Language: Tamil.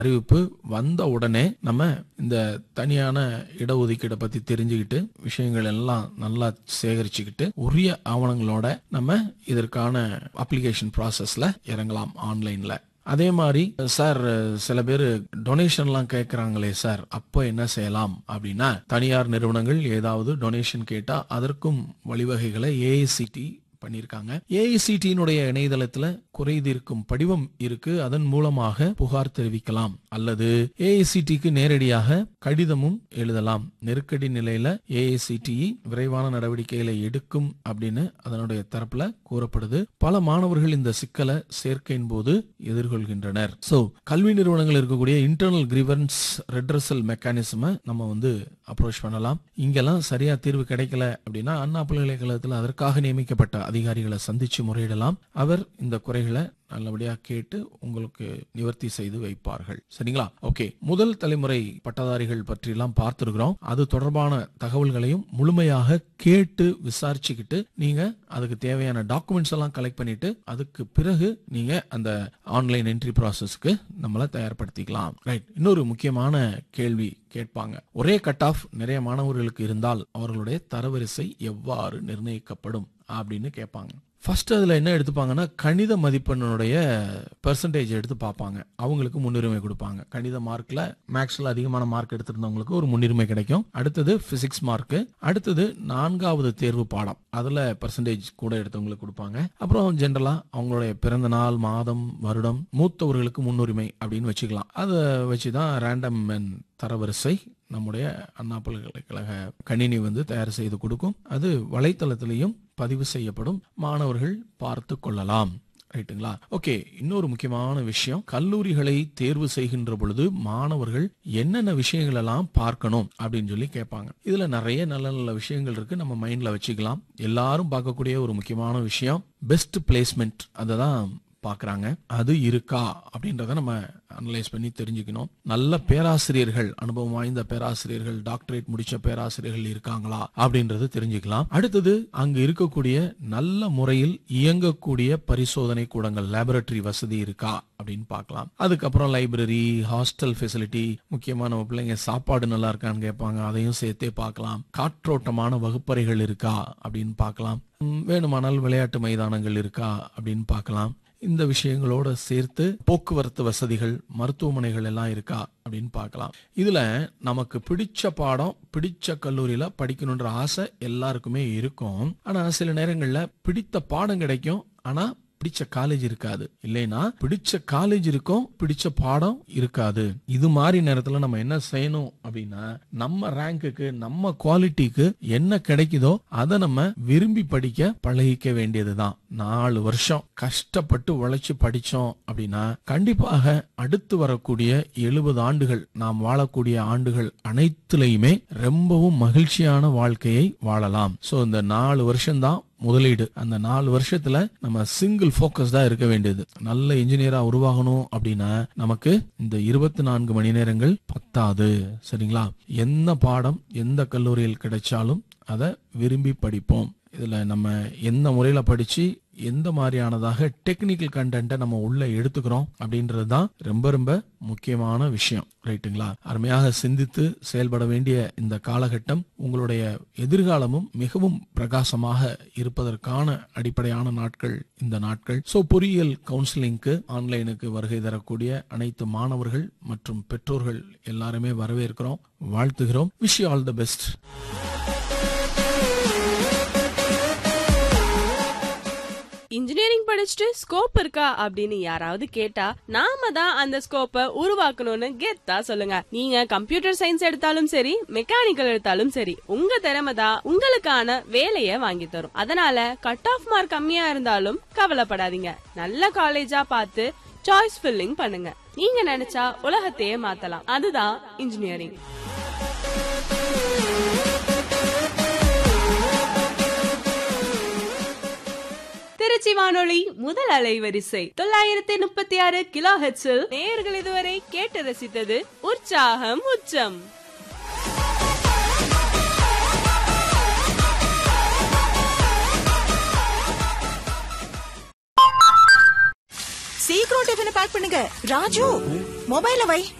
அறிவிப்பு வந்த உடனே நம்ம இந்த தனியான இடஒதுக்கீடை பத்தி தெரிஞ்சுக்கிட்டு விஷயங்கள் எல்லாம் நல்லா சேகரிச்சுக்கிட்டு உரிய ஆவணங்களோட நம்ம இதற்கான அப்ளிகேஷன் ப்ராசஸ்ல இறங்கலாம் ஆன்லைன்ல அதே மாதிரி சார் சில பேர் டொனேஷன்லாம் கேட்கறாங்களே சார் அப்போ என்ன செய்யலாம் அப்படின்னா தனியார் நிறுவனங்கள் ஏதாவது டொனேஷன் கேட்டா அதற்கும் வழிவகைகளை ஏஐசிடி பண்ணியிருக்காங்க ஏஐசிடியினுடைய இணையதளத்துல குறை தீர்க்கும் படிவம் இருக்கு அதன் மூலமாக புகார் தெரிவிக்கலாம் அல்லது ஏஐசிடிக்கு நேரடியாக கடிதமும் எழுதலாம் நெருக்கடி நிலையில ஏஐசிடி விரைவான நடவடிக்கைகளை எடுக்கும் அப்படின்னு அதனுடைய தரப்புல கூறப்படுது பல மாணவர்கள் இந்த சிக்கலை சேர்க்கையின் போது எதிர்கொள்கின்றனர் சோ கல்வி நிறுவனங்கள் இருக்கக்கூடிய இன்டர்னல் கிரிவன்ஸ் ரெட்ரஸல் மெக்கானிசமை நம்ம வந்து அப்ரோச் பண்ணலாம் இங்கெல்லாம் சரியா தீர்வு கிடைக்கல அப்படின்னா அண்ணா பல்கலைக்கழகத்தில் அதற்காக நியமிக்கப்பட்ட அதிகாரிகளை சந்திச்சு முறையிடலாம் அவர் இந்த குறைகளை நல்லபடியா கேட்டு உங்களுக்கு நிவர்த்தி செய்து வைப்பார்கள் சரிங்களா ஓகே முதல் தலைமுறை பட்டதாரிகள் பற்றி எல்லாம் பார்த்திருக்கிறோம் அது தொடர்பான தகவல்களையும் முழுமையாக கேட்டு விசாரிச்சுக்கிட்டு நீங்க அதுக்கு தேவையான டாக்குமெண்ட்ஸ் எல்லாம் கலெக்ட் பண்ணிட்டு அதுக்கு பிறகு நீங்க அந்த ஆன்லைன் என்ட்ரி ப்ராசஸ்க்கு நம்மள தயார்படுத்திக்கலாம் ரைட் இன்னொரு முக்கியமான கேள்வி கேட்பாங்க ஒரே கட் ஆஃப் நிறைய மாணவர்களுக்கு இருந்தால் அவர்களுடைய தரவரிசை எவ்வாறு நிர்ணயிக்கப்படும் அப்படின்னு கேட்பாங்க ஃபர்ஸ்ட் அதில் என்ன எடுத்துப்பாங்கன்னா கணித மதிப்பெண்ணுடைய பெர்சன்டேஜ் எடுத்து பார்ப்பாங்க அவங்களுக்கு முன்னுரிமை கொடுப்பாங்க கணித மார்க்கில் மேக்ஸில் அதிகமான மார்க் எடுத்திருந்தவங்களுக்கு ஒரு முன்னுரிமை கிடைக்கும் அடுத்தது ஃபிசிக்ஸ் மார்க்கு அடுத்தது நான்காவது தேர்வு பாடம் அதில் பெர்சன்டேஜ் கூட எடுத்தவங்களுக்கு கொடுப்பாங்க அப்புறம் ஜென்ரலாக அவங்களுடைய பிறந்த நாள் மாதம் வருடம் மூத்தவர்களுக்கு முன்னுரிமை அப்படின்னு வச்சுக்கலாம் அதை வச்சு தான் ரேண்டம் தரவரிசை நம்முடைய அண்ணா பல்கலைக்கழக கணினி வந்து தயார் செய்து கொடுக்கும் அது வலைத்தளத்திலையும் பதிவு செய்யப்படும் மாணவர்கள் பார்த்து கொள்ளலாம் ரைட்டுங்களா ஓகே இன்னொரு முக்கியமான விஷயம் கல்லூரிகளை தேர்வு செய்கின்ற பொழுது மாணவர்கள் என்னென்ன விஷயங்கள் எல்லாம் பார்க்கணும் அப்படின்னு சொல்லி கேட்பாங்க இதுல நிறைய நல்ல நல்ல விஷயங்கள் இருக்கு நம்ம மைண்ட்ல வச்சுக்கலாம் எல்லாரும் பார்க்கக்கூடிய ஒரு முக்கியமான விஷயம் பெஸ்ட் பிளேஸ்மெண்ட் அதை தான் பார்க்குறாங்க அது இருக்கா அப்படின்றத நம்ம அனலைஸ் பண்ணி தெரிஞ்சுக்கணும் நல்ல பேராசிரியர்கள் அனுபவம் வாய்ந்த பேராசிரியர்கள் டாக்டரேட் முடிச்ச பேராசிரியர்கள் இருக்காங்களா அப்படின்றது தெரிஞ்சுக்கலாம் அடுத்தது அங்கு இருக்கக்கூடிய நல்ல முறையில் இயங்கக்கூடிய பரிசோதனை கூடங்கள் லேபரட்டரி வசதி இருக்கா அப்படின்னு பார்க்கலாம் அதுக்கப்புறம் லைப்ரரி ஹாஸ்டல் ஃபெசிலிட்டி முக்கியமா நம்ம பிள்ளைங்க சாப்பாடு நல்லா இருக்கான்னு கேட்பாங்க அதையும் சேர்த்தே பார்க்கலாம் காற்றோட்டமான வகுப்பறைகள் இருக்கா அப்படின்னு பார்க்கலாம் உம், வேணுமானால் விளையாட்டு மைதானங்கள் இருக்கா அப்படின்னு பார்க்கலாம் இந்த விஷயங்களோட சேர்த்து போக்குவரத்து வசதிகள் மருத்துவமனைகள் எல்லாம் இருக்கா அப்படின்னு பார்க்கலாம் இதுல நமக்கு பிடிச்ச பாடம் பிடிச்ச கல்லூரியில படிக்கணுன்ற ஆசை எல்லாருக்குமே இருக்கும் ஆனா சில நேரங்கள்ல பிடித்த பாடம் கிடைக்கும் ஆனா பிடிச்ச காலேஜ் இருக்காது இல்லைன்னா பிடிச்ச காலேஜ் இருக்கும் பிடிச்ச பாடம் இருக்காது இது மாதிரி நேரத்துல நம்ம என்ன செய்யணும் அப்படின்னா நம்ம ரேங்க்குக்கு நம்ம குவாலிட்டிக்கு என்ன கிடைக்குதோ அதை நம்ம விரும்பி படிக்க பழகிக்க வேண்டியதுதான் நாலு வருஷம் கஷ்டப்பட்டு உழைச்சு படிச்சோம் அப்படின்னா கண்டிப்பாக அடுத்து வரக்கூடிய எழுபது ஆண்டுகள் நாம் வாழக்கூடிய ஆண்டுகள் அனைத்துலயுமே ரொம்பவும் மகிழ்ச்சியான வாழ்க்கையை வாழலாம் சோ இந்த நாலு வருஷம்தான் முதலீடு அந்த நாலு வருஷத்துல நம்ம சிங்கிள் ஃபோக்கஸ் தான் இருக்க வேண்டியது நல்ல இன்ஜினியரா உருவாகணும் அப்படின்னா நமக்கு இந்த இருபத்தி நான்கு மணி நேரங்கள் பத்தாது சரிங்களா என்ன பாடம் எந்த கல்லூரியில் கிடைச்சாலும் அதை விரும்பி படிப்போம் இதுல நம்ம எந்த முறையில படிச்சு எந்த மாதிரியானதாக டெக்னிக்கல் கண்டென்ட்டை நம்ம உள்ள எடுத்துக்கிறோம் அப்படின்றது தான் ரொம்ப ரொம்ப முக்கியமான விஷயம் ரைட்டுங்களா அருமையாக சிந்தித்து செயல்பட வேண்டிய இந்த காலகட்டம் உங்களுடைய எதிர்காலமும் மிகவும் பிரகாசமாக இருப்பதற்கான அடிப்படையான நாட்கள் இந்த நாட்கள் சோ பொறியியல் கவுன்சிலிங்க்கு ஆன்லைனுக்கு வருகை தரக்கூடிய அனைத்து மாணவர்கள் மற்றும் பெற்றோர்கள் எல்லாருமே வரவேற்கிறோம் வாழ்த்துகிறோம் wish all the best engineering படிச்சுட்டு ஸ்கோப் இருக்கா அப்படின்னு யாராவது கேட்டா நாம தான் அந்த ஸ்கோப்பை உருவாக்கணும்னு கெத்தா சொல்லுங்க நீங்க கம்ப்யூட்டர் சயின்ஸ் எடுத்தாலும் சரி மெக்கானிக்கல் எடுத்தாலும் சரி உங்க திறமை தான் உங்களுக்கான வேலைய வாங்கி தரும் அதனால கட் ஆஃப் மார்க் கம்மியா இருந்தாலும் கவலைப்படாதீங்க நல்ல காலேஜா பார்த்து சாய்ஸ் ஃபில்லிங் பண்ணுங்க நீங்க நினைச்சா உலகத்தையே மாத்தலாம் அதுதான் இன்ஜினியரிங் திருச்சி வானொலி முதல் அலைவரிசை தொள்ளாயிரத்தி முப்பத்தி ஆறு கிலோ ஹெட்ஸில் நேயர்கள் இதுவரை கேட்டு ரசித்தது உற்சாகம் உச்சம் சீக்கிரம் டிஃபனை பேக் பண்ணுங்க ராஜு மொபைல வை